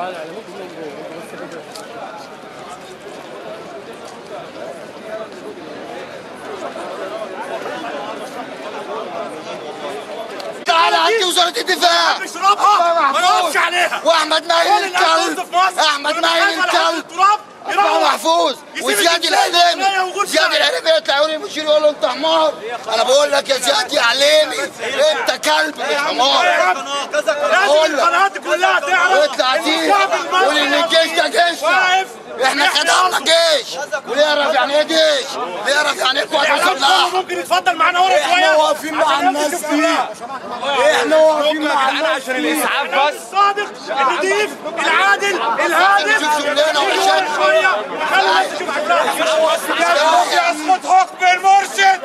تعالى عندي وزارة الدفاع نشربها ما نقفش عليها واحمد كل معين الأرض الكلب في مصر احمد ولما معين خاف على حوض الكلب التراب أسمع يروح محفوظ يسيب وزياد الجنسية الاعلامي الإسرائيلية ويغش زياد عليها. الاعلامي يطلع يقول المشير يقول له انت حمار انا بقول لك يا زياد يا اعلامي انت كلب مش حمار لازم أقول لك. القنوات كلها تعرف واطلع إن دي الشعب المصري قول ان الجيش ده جيشنا واقف احنا خدمنا الجيش ويعرف يعني ايه جيش ويعرف يعني ايه قوات الاعلام مسلحه كله ممكن يتفضل معانا ورا شويه احنا واقفين مع عشان الناس يمسك دي كلها. احنا واقفين مع الناس عشان دي الاسعاف بس الصادق النظيف العادل الهادف شوف شغلنا يجي وعشان- ورا شويه خلي الناس تشوف شكلها يسقط حكم المرشد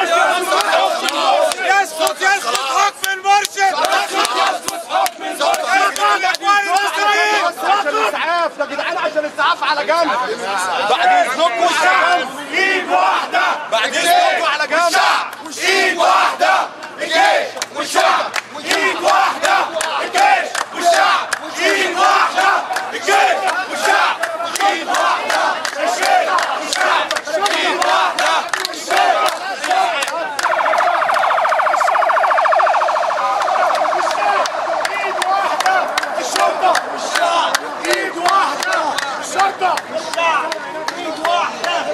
يسقط يسقط حكم المرشد اسعاف يا جدعان عشان الاسعاف على جنب بعد اذنكم على جنب ايد واحده بعد اذنكم على جنب ايد واحده الجيش والشعب ايد واحده الجيش والشعب ايد واحده الجيش والشعب ايد واحده الجيش والشعب ايد واحده ايد واحده الشرطه والشعب ايد واحده الشرطه والشعب ايد واحده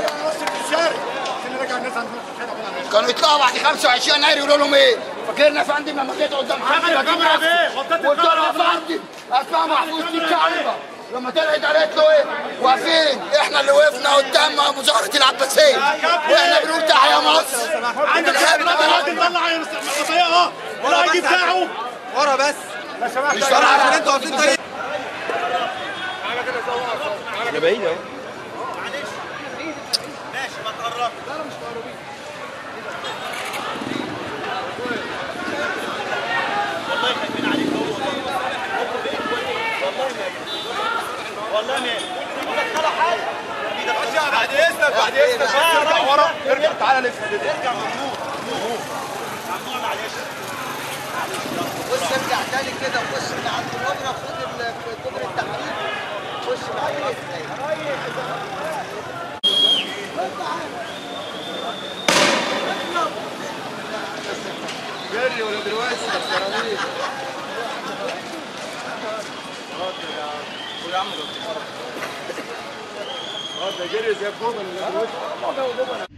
كانوا يطلعوا بعد 25 يناير يقولوا لهم ايه؟ فاكرنا يا فندم لما جيت قدام حد الكاميرا دي قلت له يا فندم اسمع محفوظ دي الكاميرا لما طلعت قالت له ايه؟ واقفين احنا اللي وقفنا قدام مظاهره العباسيه واحنا بنقول تحيا مصر عندك بنحب راجل بلدنا. طلع القضيه اهو الاي دي بتاعه ورا بس مش ورا عشان انتوا واقفين طريق بعد اذنك بعد اذنك بس ارجع ورا ارجع تعالى لسه ارجع بص ارجع تاني كده خش من عند الوجرة خد ال- كوبري التحرير خش بعد كده جري ولا دلوقتي خسرانين اه ده جري زي الجبل